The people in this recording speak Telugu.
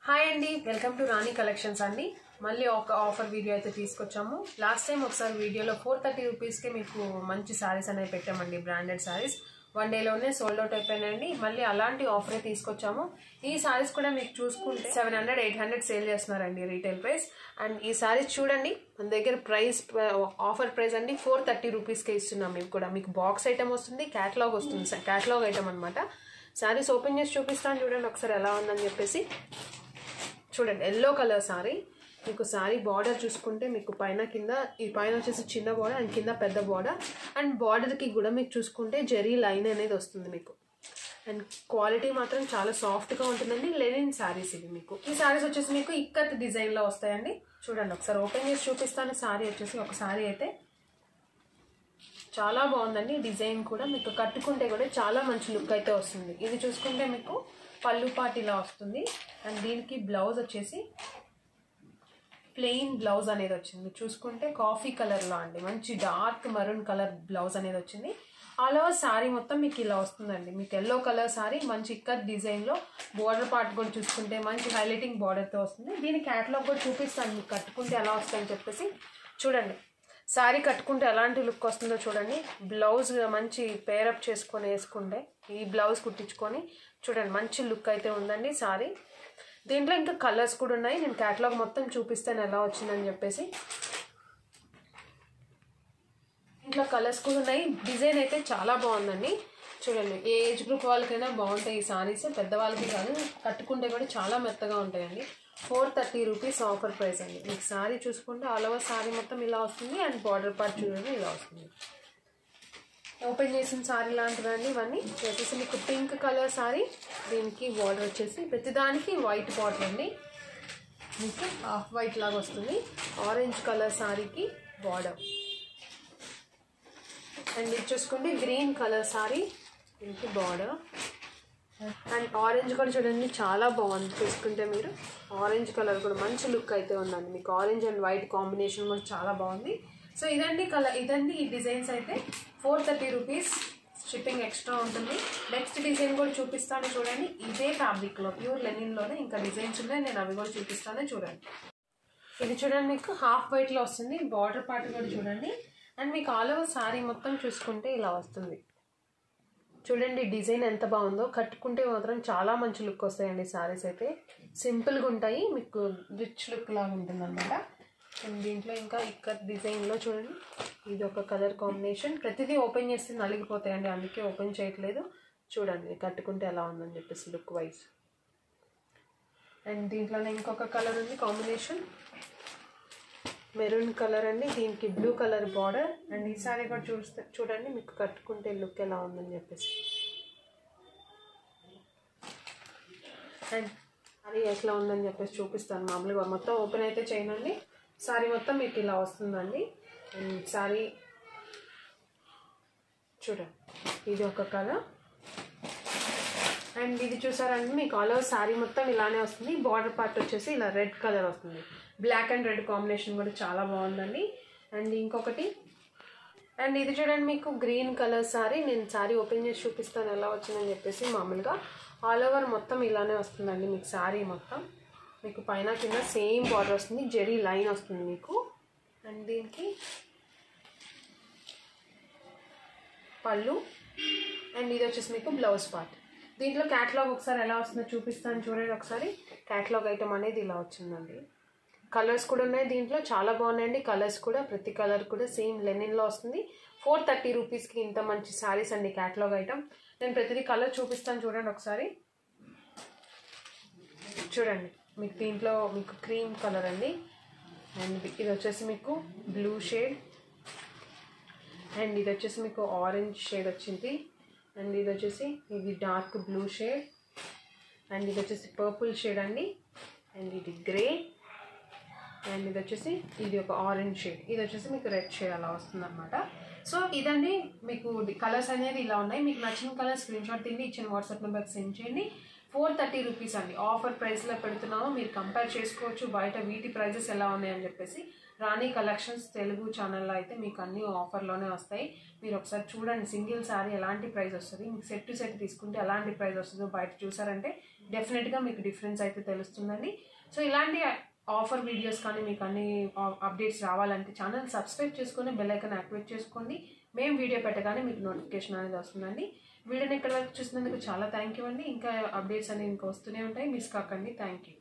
హాయ్ అండి వెల్కమ్ టు రాణి కలెక్షన్స్ అండి మళ్ళీ ఒక ఆఫర్ వీడియో అయితే తీసుకొచ్చాము లాస్ట్ టైం ఒకసారి వీడియోలో ఫోర్ థర్టీ రూపీస్కి మీకు మంచి శారీస్ అనేవి పెట్టామండి బ్రాండెడ్ శారీస్ వన్ డేలోనే సోల్డ్ అవుట్ అయిపోయినాయండి మళ్ళీ అలాంటి ఆఫరే తీసుకొచ్చాము ఈ శారీస్ కూడా మీకు చూసుకుంటే seven hundred eight hundred sale చేస్తున్నారండి రీటైల్ ప్రైస్ అండ్ ఈ శారీస్ చూడండి మన దగ్గర ప్రైస్ ఆఫర్ ప్రైస్ అండి ఫోర్ థర్టీ రూపీస్కే ఇస్తున్నాం మీకు కూడా మీకు బాక్స్ ఐటమ్ వస్తుంది క్యాటలాగ్ వస్తుంది క్యాటలాగ్ ఐటమ్ అనమాట శారీస్ ఓపెన్ చేసి చూపిస్తాను చూడండి ఒకసారి ఎలా ఉందని చెప్పేసి చూడండి ఎల్లో కలర్ సారీ మీకు సారీ బార్డర్ చూసుకుంటే మీకు పైన కింద ఈ పైన వచ్చేసి చిన్న బార్డర్ అండ్ కింద పెద్ద బార్డర్ అండ్ బార్డర్కి కూడా మీకు చూసుకుంటే జెరీ లైన్ అనేది వస్తుంది మీకు అండ్ క్వాలిటీ మాత్రం చాలా సాఫ్ట్గా ఉంటుందండి లెనిన్ శారీస్ ఇవి మీకు ఈ శారీస్ వచ్చేసి మీకు ఇక్కత్ డిజైన్లో వస్తాయండి చూడండి ఒకసారి ఓపెన్ చేసి చూపిస్తాను శారీ వచ్చేసి ఒక శారీ అయితే చాలా బాగుందండి డిజైన్ కూడా మీకు కట్టుకుంటే కూడా చాలా మంచి లుక్ అయితే వస్తుంది ఇది చూసుకుంటే మీకు పళ్ళు పాటిలా వస్తుంది అండ్ దీనికి బ్లౌజ్ వచ్చేసి ప్లెయిన్ బ్లౌజ్ అనేది వచ్చింది చూసుకుంటే కాఫీ కలర్లో అండి మంచి డార్క్ మరూన్ కలర్ బ్లౌజ్ అనేది వచ్చింది ఆల్ ఓవర్ శారీ మొత్తం మీకు ఇలా వస్తుందండి మీకు ఎల్లో కలర్ శారీ మంచి ఇక్కత్ డిజైన్లో బోర్డర్ పార్ట్ కూడా చూసుకుంటే మంచి హైలైటింగ్ బార్డర్తో వస్తుంది దీని క్యాటలాగ్ కూడా చూపిస్తాను మీకు కట్టుకుంటే ఎలా వస్తాయని చెప్పేసి చూడండి శారీ కట్టుకుంటే ఎలాంటి లుక్ వస్తుందో చూడండి బ్లౌజ్ మంచి పేరప్ చేసుకొని వేసుకుంటే ఈ బ్లౌజ్ కుట్టించుకొని చూడండి మంచి లుక్ అయితే ఉందండి శారీ దీంట్లో ఇంకా కలర్స్ కూడా ఉన్నాయి నేను క్యాటలాగ్ మొత్తం చూపిస్తాను ఎలా వచ్చిందని చెప్పేసి ఇంట్లో కలర్స్ కూడా ఉన్నాయి డిజైన్ అయితే చాలా బాగుందండి చూడండి ఏ ఏజ్ గ్రూప్ వాళ్ళకైనా బాగుంటాయి ఈ సారీస్ పెద్దవాళ్ళకి కాదు కట్టుకుంటే కూడా చాలా మెత్తగా ఉంటాయండి four thirty rupees offer price అండి మీకు సారీ చూసుకుంటే ఆల్ ఓవర్ సారీ మొత్తం ఇలా వస్తుంది అండ్ బార్డర్ పార్ట్ చూడండి ఇలా వస్తుంది ఓపెన్ చేసిన సారీ లాంటివండి ఇవన్నీ వచ్చేసి మీకు పింక్ కలర్ సారీ దీనికి బార్డర్ వచ్చేసి ప్రతిదానికి వైట్ బార్డర్ అండి మీకు హాఫ్ వైట్ లాగా వస్తుంది ఆరెంజ్ కలర్ సారీకి బార్డర్ అండ్ ఇది చూసుకోండి గ్రీన్ కలర్ సారీ దీనికి బార్డర్ అండ్ ఆరెంజ్ కూడా చూడండి చాలా బాగుంది చూసుకుంటే మీరు ఆరెంజ్ కలర్ కూడా మంచి లుక్ అయితే ఉందండి మీకు ఆరెంజ్ అండ్ వైట్ కాంబినేషన్ కూడా చాలా బాగుంది సో ఇదండి కలర్ ఇదండి ఈ డిజైన్స్ అయితే four thirty rupees shipping extra ఉంటుంది నెక్స్ట్ డిజైన్ కూడా చూపిస్తాను చూడండి ఇదే ఫ్యాబ్రిక్లో ప్యూర్ లెనిన్లోనే ఇంకా డిజైన్స్ ఉన్నాయి నేను అవి కూడా చూపిస్తాను చూడండి ఇది చూడండి మీకు హాఫ్ వైట్లో వస్తుంది బార్డర్ పార్ట్ కూడా చూడండి అండ్ మీకు ఆల్ ఓవర్ శారీ మొత్తం చూసుకుంటే ఇలా వస్తుంది చూడండి డిజైన్ ఎంత బాగుందో కట్టుకుంటే మాత్రం చాలా మంచి లుక్ వస్తాయండి శారీస్ అయితే సింపుల్గా ఉంటాయి మీకు రిచ్ లుక్ లాగా ఉంటుంది అనమాట అండ్ దీంట్లో ఇంకా ఇక్కడ డిజైన్లో చూడండి ఇది ఒక కలర్ కాంబినేషన్ ప్రతిదీ ఓపెన్ చేస్తే నలిగిపోతాయండి అందుకే ఓపెన్ చేయట్లేదు చూడండి కట్టుకుంటే ఎలా ఉందని చెప్పేసి లుక్ వైజ్ అండ్ దీంట్లోనే ఇంకొక కలర్ ఉంది కాంబినేషన్ మెరూన్ కలర్ అండి దీనికి బ్లూ కలర్ బార్డర్ అండ్ ఈ సారీ కూడా చూస్తే చూడండి మీకు కట్టుకుంటే లుక్ ఎలా ఉందని చెప్పేసి అండ్ అది ఎట్లా ఉందని చెప్పేసి చూపిస్తాను మామూలుగా మొత్తం ఓపెన్ అయితే చేయనండి సారీ మొత్తం మీకు ఇలా వస్తుందండి అండ్ సారీ చూడండి ఇది ఒక కలర్ అండ్ ఇది చూసారండి మీకు ఆల్ ఓవర్ శారీ మొత్తం ఇలానే వస్తుంది బార్డర్ పార్ట్ వచ్చేసి ఇలా రెడ్ కలర్ వస్తుంది బ్లాక్ అండ్ రెడ్ కాంబినేషన్ కూడా చాలా బాగుందండి అండ్ ఇంకొకటి అండ్ ఇది చూడండి మీకు గ్రీన్ కలర్ సారీ నేను సారీ ఓపెన్ చేసి చూపిస్తాను ఎలా వచ్చిందని చెప్పేసి మామూలుగా ఆల్ ఓవర్ మొత్తం ఇలానే వస్తుందండి మీకు సారీ మొత్తం మీకు పైన కింద సేమ్ బార్డర్ వస్తుంది జెరీ లైన్ వస్తుంది మీకు అండ్ దీనికి పళ్ళు అండ్ ఇది వచ్చేసి మీకు బ్లౌజ్ పార్ట్ దీంట్లో క్యాటలాగ్ ఒకసారి ఎలా వస్తుందో చూపిస్తాను చూడండి ఒకసారి క్యాటలాగ్ ఐటమ్ అనేది ఇలా వచ్చిందండి కలర్స్ కూడా ఉన్నాయి దీంట్లో చాలా బాగున్నాయండి కలర్స్ కూడా ప్రతి కలర్ కూడా సేమ్ లెనిన్లో వస్తుంది ఫోర్ థర్టీ రూపీస్కి ఇంత మంచి శారీస్ అండి క్యాటలాగ్ ఐటమ్ నేను ప్రతిదీ కలర్ చూపిస్తాను చూడండి ఒకసారి చూడండి మీకు దీంట్లో మీకు క్రీమ్ కలర్ అండి అండ్ ఇది వచ్చేసి మీకు బ్లూ షేడ్ అండ్ ఇది వచ్చేసి మీకు ఆరెంజ్ షేడ్ వచ్చింది అండ్ ఇది వచ్చేసి ఇది డార్క్ బ్లూ షేడ్ అండ్ ఇది వచ్చేసి పర్పుల్ షేడ్ అండి అండ్ ఇది గ్రే అండ్ ఇది వచ్చేసి ఇది ఒక ఆరెంజ్ షేడ్ ఇది వచ్చేసి మీకు రెడ్ షేడ్ అలా వస్తుంది అనమాట సో ఇదండి మీకు కలర్స్ అనేది ఇలా ఉన్నాయి మీకు నచ్చిన కలర్ స్క్రీన్ షాట్ తిండి ఇచ్చిన వాట్సాప్ నెంబర్కి సెండ్ చేయండి ఫోర్ థర్టీ రూపీస్ అండి ఆఫర్ ప్రైస్లో పెడుతున్నాము మీరు కంపేర్ చేసుకోవచ్చు బయట వీటి ప్రైజెస్ ఎలా ఉన్నాయని చెప్పేసి రాణి కలెక్షన్స్ తెలుగు ఛానల్లో అయితే మీకు అన్ని ఆఫర్లోనే వస్తాయి మీరు ఒకసారి చూడండి సింగిల్ సారీ ఎలాంటి ప్రైస్ వస్తుంది మీకు సెట్ టు సెట్ తీసుకుంటే ఎలాంటి ప్రైస్ వస్తుందో బయట చూసారంటే డెఫినెట్గా మీకు డిఫరెన్స్ అయితే తెలుస్తుందండి సో ఇలాంటి ఆఫర్ వీడియోస్ కానీ మీకు అన్ని అప్డేట్స్ రావాలంటే ఛానల్ సబ్స్క్రైబ్ చేసుకొని బెల్ ఐకాన్ యాక్టివేట్ చేసుకోండి మేము వీడియో పెట్టగానే మీకు నోటిఫికేషన్ అనేది వస్తుందండి వీడియోని ఇక్కడ వరకు చూసినందుకు చాలా థ్యాంక్ యూ అండి ఇంకా అప్డేట్స్ అనేవి ఇంకా వస్తూనే ఉంటాయి మిస్ కాకండి థ్యాంక్ యూ